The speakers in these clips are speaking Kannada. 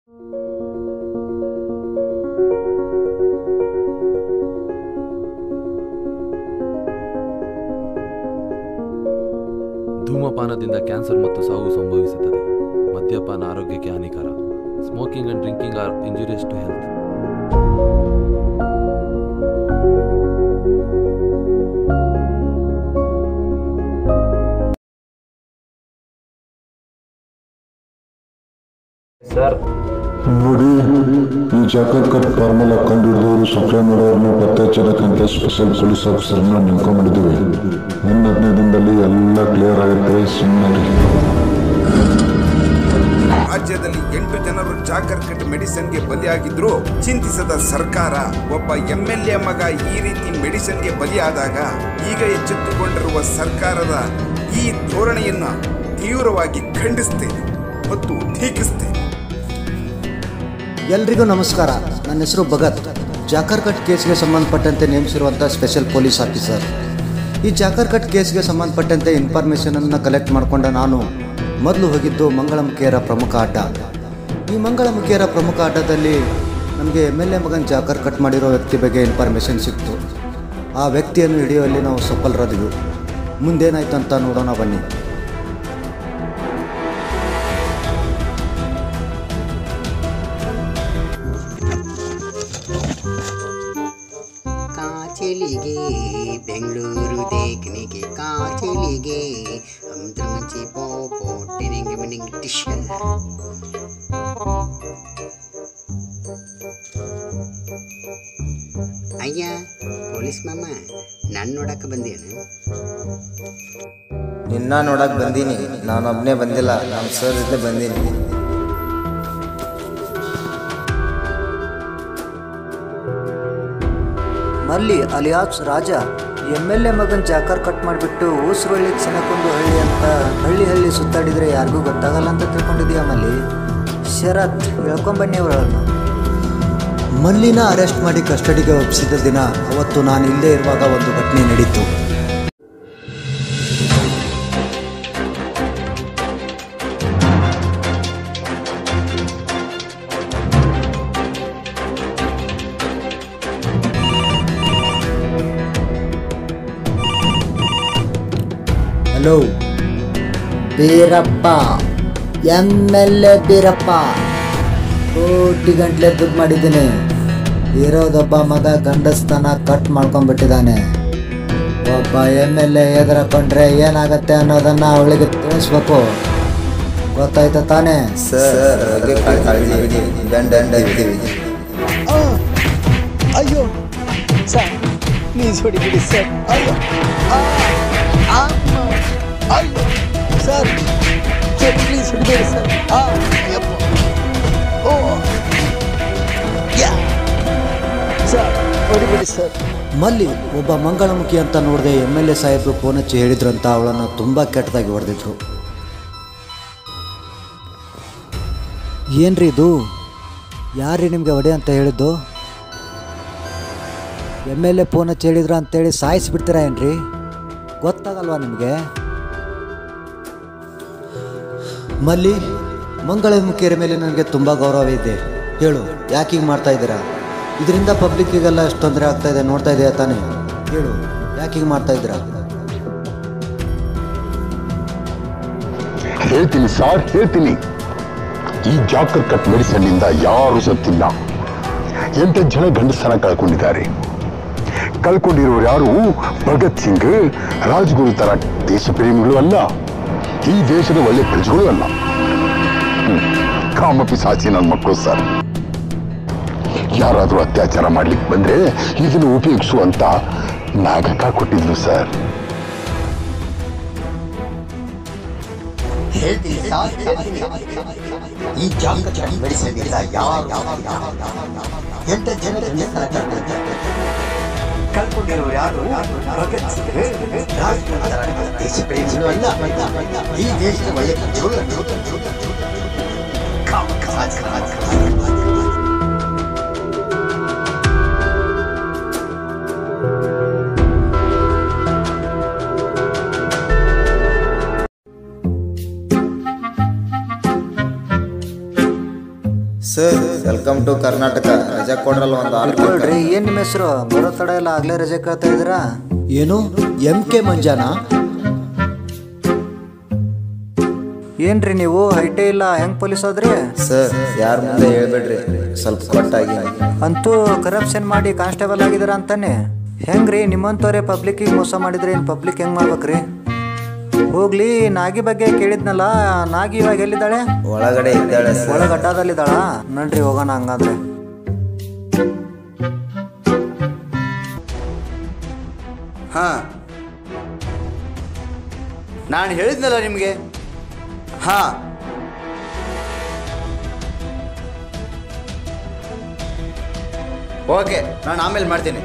ಧೂಮಪಾನದಿಂದ ಕ್ಯಾನ್ಸರ್ ಮತ್ತು ಸಾವು ಸಂಭವಿಸುತ್ತದೆ ಮದ್ಯಪಾನ ಆರೋಗ್ಯಕ್ಕೆ ಹಾನಿಕರ smoking and drinking are injurious to health sir ನೋಡಿ ಈ ಜಾಕರ್ ಕಟ್ ಫಾರ್ಮುಲಾ ಕಂಡುಹಿಡಿದವರು ಸಪ್ಲೈ ಮಾಡೋರನ್ನ ಪತ್ತೆ ಹಚ್ಚೋದಕ್ಕಂತ ಸ್ಪೆಷಲ್ ಪೊಲೀಸ್ ಆಫೀಸರ್ನ ನೇಮ್ಕೊಂಡ್ಬಿಟ್ಟಿದ್ದೀವಿ ಇನ್ನು ಹದಿನೈದು ದಿನದಲ್ಲಿ ಎಲ್ಲ ಕ್ಲಿಯರ್ ಆಗುತ್ತೆ ಸುಮ್ಮನೆ ರಾಜ್ಯದಲ್ಲಿ ಎಂಟು ಜನರು ಜಾಕರ್ ಕಟ್ ಮೆಡಿಸಿನ್ಗೆ ಬಲಿಯಾಗಿದ್ರು ಚಿಂತಿಸದ ಸರ್ಕಾರ ಒಬ್ಬ ಎಂಎಲ್ಎ ಮಗ ಈ ರೀತಿ ಮೆಡಿಸಿನ್ಗೆ ಬಲಿಯಾದಾಗ ಈಗ ಎಚ್ಚೆತ್ತುಕೊಂಡಿರುವ ಸರ್ಕಾರದ ಈ ಧೋರಣೆಯನ್ನ ತೀವ್ರವಾಗಿ ಖಂಡಿಸ್ತೇನೆ ಮತ್ತು ಟೀಕಿಸ್ತೇನೆ ಎಲ್ರಿಗೂ ನಮಸ್ಕಾರ ನನ್ನ ಹೆಸರು ಭಗತ್ ಜಾಕರ್ ಕಟ್ ಕೇಸ್ಗೆ ಸಂಬಂಧಪಟ್ಟಂತೆ ನೇಮಿಸಿರುವಂಥ ಸ್ಪೆಷಲ್ ಪೊಲೀಸ್ ಆಫೀಸರ್ ಈ ಜಾಕರ್ ಕಟ್ ಕೇಸ್ಗೆ ಸಂಬಂಧಪಟ್ಟಂತೆ ಇನ್ಫಾರ್ಮೇಷನನ್ನು ಕಲೆಕ್ಟ್ ಮಾಡಿಕೊಂಡ ನಾನು ಮೊದಲು ಹೋಗಿದ್ದು ಮಂಗಳಮುಖಿಯರ ಪ್ರಮುಖ ಅಡ್ಡ ಈ ಮಂಗಳಮುಖಿಯರ ಪ್ರಮುಖ ಅಡ್ಡದಲ್ಲಿ ನಮಗೆ ಎಮ್ ಎಲ್ ಎ ಮಗನ್ ಜಾಕರ್ ಕಟ್ ಮಾಡಿರೋ ವ್ಯಕ್ತಿ ಬಗ್ಗೆ ಇನ್ಫಾರ್ಮೇಷನ್ ಸಿಕ್ತು ಆ ವ್ಯಕ್ತಿಯನ್ನು ಹಿಡಿಯುವಲ್ಲಿ ನಾವು ಸಫಲರಾದೆವು ಮುಂದೇನಾಯ್ತು ಅಂತ ನೋಡೋಣ ಬನ್ನಿ ಕಾಚಲಿಗೆ ಬೆಂಗಳೂರು ದೇಖನೆಗೆ ಕಾಚಲಿಗೆ ಅಮ್ದ್ರ ಮುಂಚೆ ಪೋಪೋ ಟಿನಿಂಗ್ ಮಿನಿಂಗ್ ಟಿಶ್ ಅಯ್ಯ ಪೊಲೀಸ್ ಮಾಮ ನಾನು ನೋಡಕ್ಕೆ ಬಂದೇನು ನಿನ್ನ ನೋಡಕ್ ಬಂದೀನಿ ನಾನೊಬ್ನೇ ಬಂದಿಲ್ಲ ನಮ್ಮ ಸರ್ ಜೊತೆ ಬಂದೀನಿ Malli alias Raja M L A ಮಗನ್ ಜಾಕರ್ ಕಟ್ ಮಾಡಿಬಿಟ್ಟು ಊಸುರಳ್ಳಿ ಸನಕೊಂದು ಹಳ್ಳಿ ಅಂತ ಹಳ್ಳಿ ಹಳ್ಳಿ ಸುತ್ತಾಡಿದ್ರೆ ಯಾರಿಗೂ ಗೊತ್ತಾಗಲ್ಲ ಅಂತ ತಿಳ್ಕೊಂಡಿದೀಯ ಮಲ್ಲಿ ಶರತ್ ಹೇಳ್ಕೊಂಬನ್ನಿ ಅವಳನ್ನು ಮಲ್ಲಿನ ಅರೆಸ್ಟ್ ಮಾಡಿ ಕಸ್ಟಡಿಗೆ ಒಪ್ಪಿಸಿದ ದಿನ ಅವತ್ತು ನಾನು ಇಲ್ಲೇ ಇರುವಾಗ ಒಂದು ಘಟನೆ ನಡೀತು hello Beerappa M L A Beerappa ಕೋಟಿ ಗಂಟ್ಲೆ ದುಡ್ಡು ಮಾಡಿದ್ದೀನಿ ಇರೋದೊಬ್ಬ ಮಗ ಗಂಡಸ್ತನ ಕಟ್ ಮಾಡ್ಕೊಂಡ್ಬಿಟ್ಟಿದ್ದಾನೆ ಒಬ್ಬ ಎಮ್ ಎಲ್ ಎ ಎದುರಕೊಂಡ್ರೆ ಏನಾಗತ್ತೆ ಅನ್ನೋದನ್ನ ಅವಳಿಗೆ ತಿಳಿಸ್ಬೇಕು ಗೊತ್ತಾಯ್ತಾ ತಾನೇ ಸರ್ ಬಗ್ಗೆ ಕಾಳಜಿ ಬಿಡಿ ದಂಡ ದಂಡ ಇರ್ತೀವಿ ಅಯ್ಯೋ ಸರ್ ಪ್ಲೀಸ್ ಹೊಡಿಬಿಡಿ ಸರ್ ಅಯ್ಯೋ ಆ, ಅಮ್ಮ. ಅಯ್ಯೋ ಸರ್ ಸರ್ ಪ್ಲೀಸ್ ಹೊಡಿಬೇಡಿ ಸರ್ ಆ, ಅಯ್ಯಪ್ಪ. ಓ ಯಾ ಸರ್ ಹೊಡಿಬೇಡಿ ಸರ್ ಮಲ್ಲಿ ಒಬ್ಬ ಮಂಗಳಮುಖಿ ಅಂತ ನೋಡಿದೆ ಎಮ್ ಎಲ್ ಎ ಸಾಹೇಬರು ಫೋನ್ ಹಚ್ಚಿ ಹೇಳಿದ್ರಂತ ಅವಳನ್ನು ತುಂಬ ಕೆಟ್ಟದಾಗಿ ಹೊಡೆದಿದ್ರು ಏನ್ರಿ ಇದು ಯಾರ್ರಿ ನಿಮಗೆ ಹೊಡೆ ಅಂತ ಹೇಳಿದ್ದು ಎಮ್ ಎಲ್ ಎ ಫೋನ್ ಹಚ್ಚಿ ಹೇಳಿದ್ರ ಅಂತೇಳಿ ಸಾಯಿಸಿಬಿಡ್ತೀರಾ ಏನ್ರಿ ಗೊತ್ತಾಗಲ್ವಾ ನಿಮಗೆ ಮಲ್ಲಿ ಮಂಗಳಮುಖಿಯರ ಮೇಲೆ ನನಗೆ ತುಂಬ ಗೌರವ ಇದೆ ಹೇಳು ಯಾಕೆ ಹಿಂಗೆ ಮಾಡ್ತಾ ಇದ್ದೀರಾ ಇದರಿಂದ ಪಬ್ಲಿಕ್ಕಿಗೆಲ್ಲ ಎಷ್ಟು ತೊಂದರೆ ಆಗ್ತಾ ಇದೆ ನೋಡ್ತಾ ಇದೆಯಾ ತಾನೇ ಹೇಳು ಯಾಕೆ ಹಿಂಗೆ ಮಾಡ್ತಾ ಇದ್ದೀರಾ ಹೇಳ್ತೀನಿ ಸಾರ್ ಹೇಳ್ತೀನಿ ಈ ಜಾಕರ್ ಕಟ್ ಮೆಡಿಸನ್ ಇಂದ ಯಾರು ಸತ್ತಿಲ್ಲ ಎಂತ ಜನ ಗಂಡಸನ ಕಳ್ಕೊಂಡಿದ್ದಾರೆ ಕಳ್ಕೊಂಡಿರೋರು ಯಾರು ಭಗತ್ ಸಿಂಗ್ ರಾಜ್ಗುರು ತರ ದೇಶ ಪ್ರೇಮಿಗಳು ಅಲ್ಲ ಈ ದೇಶದ ಒಳ್ಳೆ ಪ್ರಜೆಗಳು ಅಲ್ಲ ಹ್ಮ್. ಕಾಮಪಿ ಸಾಚಿ ನನ್ನ ಮಕ್ಕಳು ಸರ್ ಯಾರಾದ್ರೂ ಅತ್ಯಾಚಾರ ಮಾಡ್ಲಿಕ್ಕೆ ಬಂದ್ರೆ ಇದನ್ನು ಉಪಯೋಗಿಸುವಂತ ನಾಗಕ ಕೊಟ್ಟಿದ್ರು ಸರ್ ಹೇಳ್ತೀನಿ ಸಾರ್, ಹೇಳ್ತೀನಿ. ಈ ಜಾಕ ಮೆಡಿಸಿನ್ ಇಲ್ಲ ಯಾರು ಎಂತ ಜನ ಕಳ್ಕೊಂಡಿರೋರು ಯಾರು ಭಗತ್ ಸಿಂಗ್ ರಾಜ್ಗುರು ತರ ದೇಶ ಪ್ರೇಮಿಗಳು ಅಲ್ಲ ಈ ದೇಶದ ಒಳ್ಳೆ ಪ್ರಜೆಗಳು ಕಾಮ ಕಾಜ ಕಾಜ ಸರ್ ವೆಲ್ಕಮ್ ಟು ಕರ್ನಾಟಕ ರಜಾ ಕೊಡ್ರಲ್ಲ ಒಂದು ಆರು ಇಟ್ಕೊಳ್ರಿ ಏನು ನಿಮ್ಮ ಹೆಸರು ಬರೋ ತಡ ಎಲ್ಲ ಆಗಲೇ ರಜೆ ಕೇಳ್ತಾ ಇದ್ದೀರಾ ಏನು ಎಂ ಕೆ ಮಂಜಾನ ಏನ್ರಿ ನೀವು ಹೈಟೇ ಇಲ್ಲ ಹೆಂಗ್ ಪೊಲೀಸ್ ಆದ್ರಿ ಸರ್ ಯಾರ ಮುಂದೆ ಹೇಳ್ಬೇಡ್ರಿ ಸ್ವಲ್ಪ ಕೊಟ್ಟಾಗಿ ಅಂತೂ ಕರಪ್ಷನ್ ಮಾಡಿ ಕಾನ್ಸ್ಟೇಬಲ್ ಆಗಿದ್ದೀರಾ ಅಂತಾನೆ ಹೆಂಗ್ರಿ ನಿಮ್ಮಂತವ್ರೆ ಪಬ್ಲಿಕ್ಕಿಗೆ ಮೋಸ ಮಾಡಿದ್ರೆ ಇನ್ನು ಪಬ್ಲಿಕ್ ಹೆಂಗ್ ಮಾಡ್ಬೇಕ್ರಿ ಹೋಗ್ಲಿ ನಾಗಿ ಬಗ್ಗೆ ಕೇಳಿದ್ನಲ್ಲ ನಾಗಿ ಇವಾಗ ಎಲ್ಲಿದ್ದಾಳೆ ಒಳಗಡೆ ಇದ್ದಾಳೆ ಸರ್ ಒಳಗೆ ಅಡ್ಡದಲ್ಲಿದ್ದಾಳ ನಡ್ರಿ ಹೋಗೋಣ ಹಂಗಾದ್ರೆ ಹಾ ನಾನು ಹೇಳಿದ್ನಲ್ಲ ನಿಮಗೆ ಹಾ ಓಕೆ ನಾನು ಆಮೇಲೆ ಮಾಡ್ತೀನಿ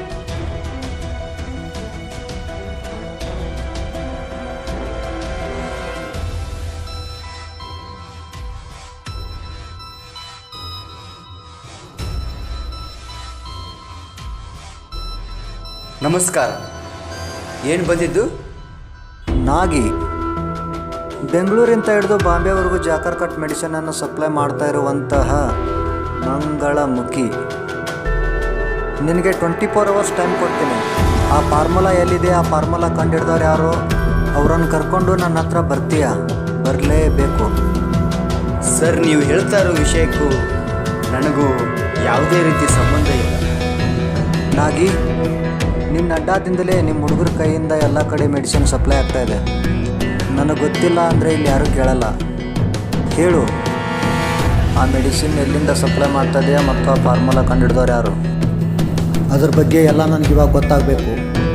ನಮಸ್ಕಾರ ಏನು ಬಂದಿದ್ದು ನಾಗಿ ಬೆಂಗಳೂರಿಂದ ಹಿಡಿದು ಬಾಂಬೆವರೆಗೂ ಜಾಕರ್ ಕಟ್ ಮೆಡಿಸಿನ್ ಅನ್ನು ಸಪ್ಲೈ ಮಾಡ್ತಾ ಇರುವಂತಹ ಮಂಗಳಮುಖಿ ನಿನಗೆ ಟ್ವೆಂಟಿ ಫೋರ್ ಅವರ್ಸ್ ಟೈಮ್ ಕೊಡ್ತೀನಿ ಆ ಫಾರ್ಮುಲಾ ಎಲ್ಲಿದೆ ಆ ಫಾರ್ಮುಲಾ ಕಂಡಿಡ್ದವ್ರು ಯಾರು ಅವರನ್ನು ಕರ್ಕೊಂಡು ನನ್ನ ಹತ್ರ ಬರ್ತೀಯಾ ಬರಲೇಬೇಕು ಸರ್ ನೀವು ಹೇಳ್ತಾ ಇರೋ ವಿಷಯಕ್ಕೂ ನನಗೂ ಯಾವುದೇ ರೀತಿ ಸಂಬಂಧ ಇಲ್ಲ ನಾಗಿ ನಿನ್ನ ಅಡ್ಡಾದಿಂದಲೇ ನಿಮ್ಮ ಹುಡುಗರ ಕೈಯಿಂದ ಎಲ್ಲ ಕಡೆ ಮೆಡಿಸಿನ್ ಸಪ್ಲೈ ಆಗ್ತಾ ಇದೆ ನನಗೆ ಗೊತ್ತಿಲ್ಲ ಅಂದರೆ ಇಲ್ಲಿ ಯಾರೂ ಕೇಳಲ್ಲ ಹೇಳು ಆ ಮೆಡಿಸಿನ್ ಎಲ್ಲಿಂದ ಸಪ್ಲೈ ಮಾಡ್ತಾ ಇದೆಯಾ ಮತ್ತು ಆ ಫಾರ್ಮುಲಾ ಕಂಡಿಡ್ದವ್ರು ಯಾರು ಅದ್ರ ಬಗ್ಗೆ ಎಲ್ಲ ನನಗೆ ಇವಾಗ ಗೊತ್ತಾಗಬೇಕು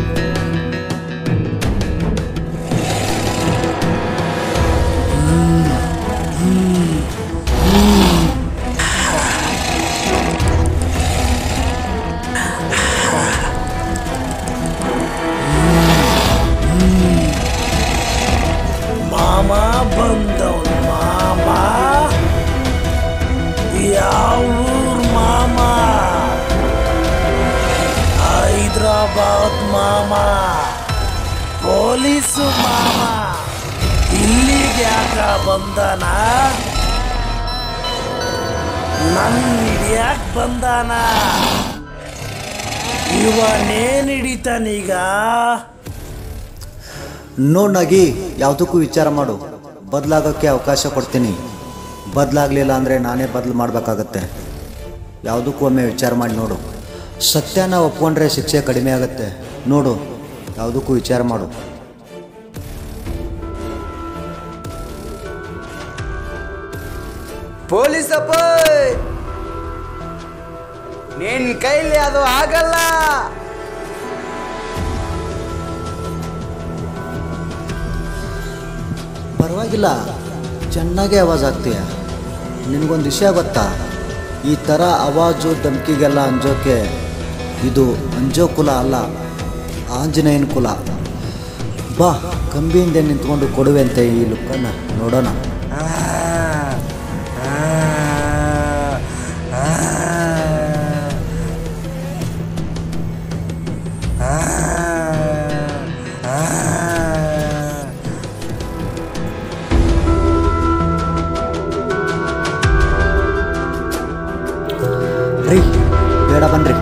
ಮಾಮ ಬಂದವನು ಮಾಮ ಯಾವ ಊರ್ ಮಾಮ ಹೈದ್ರಾಬಾದ್ ಮಾಮ ಪೊಲೀಸು ಮಾಮ ಇಲ್ಲಿಗೆ ಯಾಕ ಬಂದಾನ ನನ್ ಹಿಡಿಯಾಕ್ ಬಂದಾನ ಇವನೇನ್ ಹಿಡಿತಾನೀಗ ನೋಡಾಗಿ ಯಾವುದಕ್ಕೂ ವಿಚಾರ ಮಾಡು ಬದಲಾಗೋಕ್ಕೆ ಅವಕಾಶ ಕೊಡ್ತೀನಿ ಬದಲಾಗಲಿಲ್ಲ ಅಂದರೆ ನಾನೇ ಬದಲು ಮಾಡಬೇಕಾಗತ್ತೆ ಯಾವುದಕ್ಕೂ ಒಮ್ಮೆ ವಿಚಾರ ಮಾಡಿ ನೋಡು ಸತ್ಯನ ಒಪ್ಕೊಂಡ್ರೆ ಶಿಕ್ಷೆ ಕಡಿಮೆ ಆಗುತ್ತೆ ನೋಡು ಯಾವುದಕ್ಕೂ ವಿಚಾರ ಮಾಡು ಪೊಲೀಸಪ್ಪ ನಿನ್ ಕೈಲಿ ಅದು ಆಗಲ್ಲ ಪರವಾಗಿಲ್ಲ ಚೆನ್ನಾಗೇ ಆವಾಜ್ ಆಗ್ತೀಯ ನಿನಗೊಂದು ವಿಷಯ ಗೊತ್ತಾ ಈ ಥರ ಆವಾಜು ಧಮ್ಕಿಗೆಲ್ಲ ಅಂಜೋಕೆ ಇದು ಅಂಜೋ ಕುಲ ಅಲ್ಲ ಆಂಜನೇಯನ ಕುಲ ಬಾ ಕಂಬಿಯಿಂದ ನಿಂತ್ಕೊಂಡು ಕೊಡುವೆ ಅಂತ ಈ ಲುಕ್ಕನ್ನು ನೋಡೋಣ ರೀ ಬೇಡ ಬನ್ರಿ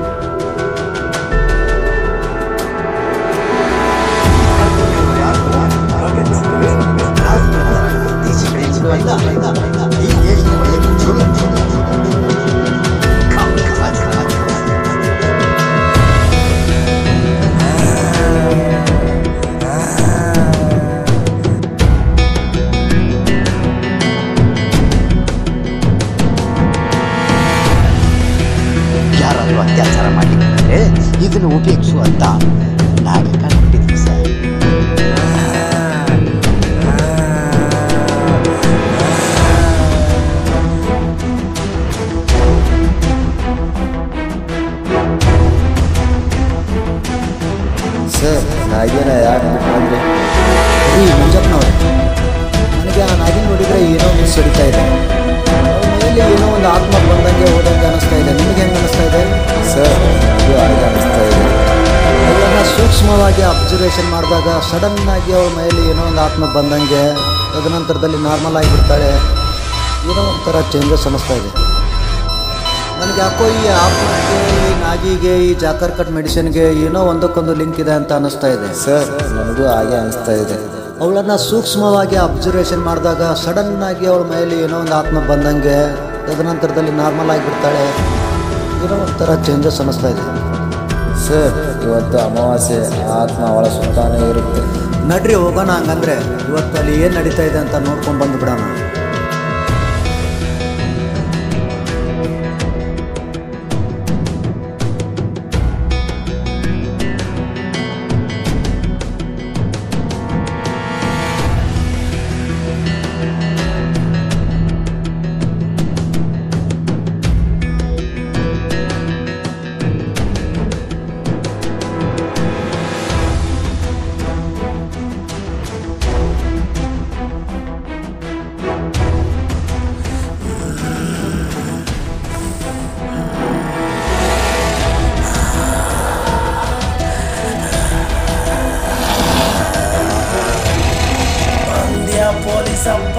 ಈ ದೇಶದ ಒಳ್ಳೆಯ ಚಲೋ ಯಾರಾದರೂ ಅತ್ಯಾಚಾರ ಮಾಡಲಿಕ್ಕೆ ಇದನ್ನು ಉಪಯೋಗಿಸುವಂತ ನಾವೇ ಕಂಡುಬಿಟ್ಟಿದ್ವಿ ಸರ್ ಸರ್ ನಾಗೇನ ಯಾಕೆ ಬಿಟ್ಕೊಂಡ್ರಿ ರೀ ಮಂಜಪ್ಪನವ್ರೆ ನನಗೆ ಆ ನಾಗಿನ ನೋಡಿದರೆ ಏನೋ ಮಿಸ್ ಹಿಡಿತಾ ಇದೆ ಅವ್ರ ಮೈಯಲ್ಲಿ ಏನೋ ಒಂದು ಆತ್ಮ ಬಂದಂಗೆ ಹೋದಂಗೆ ಅನಿಸ್ತಾ ಇದೆ ನಿಮಗೆ ಹೆಂಗೆ ಅನಿಸ್ತಾ ಇದೆ ಸರ್ ಅದು ಹಾಗೆ ಅನಿಸ್ತಾ ಇದೆ ಅವಳನ್ನ ಸೂಕ್ಷ್ಮವಾಗಿ ಅಬ್ಸರ್ವೇಷನ್ ಮಾಡಿದಾಗ ಸಡನ್ ಆಗಿ ಅವಳ ಮೈಯಲ್ಲಿ ಏನೋ ಒಂದು ಆತ್ಮ ಬಂದಂಗೆ ತದನಂತರದಲ್ಲಿ ನಾರ್ಮಲ್ ಆಗಿಬಿಡ್ತಾಳೆ ಏನೋ ಒಂಥರ ಚೇಂಜಸ್ ಅನ್ನಿಸ್ತಾ ಇದೆ ನನಗೆ ಯಾಕೋ ಈ ಆಪ್ಗೆ ಈ ನಾಗಿಗೆ ಈ ಜಾಕರ್ ಕಟ್ ಮೆಡಿಸಿನ್ಗೆ ಏನೋ ಒಂದಕ್ಕೊಂದು ಲಿಂಕ್ ಇದೆ ಅಂತ ಅನ್ನಿಸ್ತಾ ಇದೆ ಸರ್ ನನಗೂ ಹಾಗೆ ಅನಿಸ್ತಾ ಇದೆ ಅವಳನ್ನು ಸೂಕ್ಷ್ಮವಾಗಿ ಅಬ್ಸರ್ವೇಷನ್ ಮಾಡಿದಾಗ ಸಡನ್ ಆಗಿ ಅವಳ ಮೇಲೆ ಏನೋ ಒಂದು ಆತ್ಮ ಬಂದಂಗೆ ತದನಂತರದಲ್ಲಿ ನಾರ್ಮಲ್ ಆಗಿಬಿಡ್ತಾಳೆ ಏನೋ ಒಂಥರ ಚೇಂಜಸ್ ಅನ್ನಿಸ್ತಾ ಇದೆ ಸರ್ ಇವತ್ತು ಅಮಾವಾಸ್ಯೆ ಆತ್ಮ ಅವಳ ಸುತ್ತಾನೇ ಇರುತ್ತೆ ನಡ್ರಿ ಹೋಗೋಣ ಹಂಗಂದ್ರೆ ಇವತ್ತು ಅಲ್ಲಿ ಏನು ನಡೀತಾ ಇದೆ ಅಂತ ನೋಡ್ಕೊಂಡು ಬಂದು ಬಿಡೋಣ ಬಂದ್ಯ ಪೊಲೀಸಪ್ಪ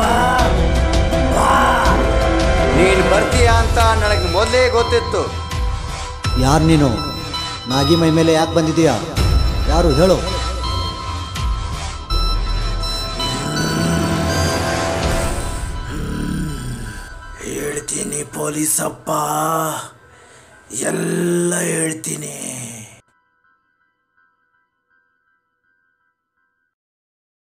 ನೀನು ಬರ್ತೀಯ ಅಂತ ನನಗೆ ಮೊದಲೇ ಗೊತ್ತಿತ್ತು ಯಾರು ನೀನು ನಾಗಿ ಮೈ ಮೇಲೆ ಯಾಕೆ ಬಂದಿದೀಯಾ ಯಾರು ಹೇಳು ಹೇಳ್ತೀನಿ ಪೊಲೀಸಪ್ಪ ಎಲ್ಲ ಹೇಳ್ತೀನಿ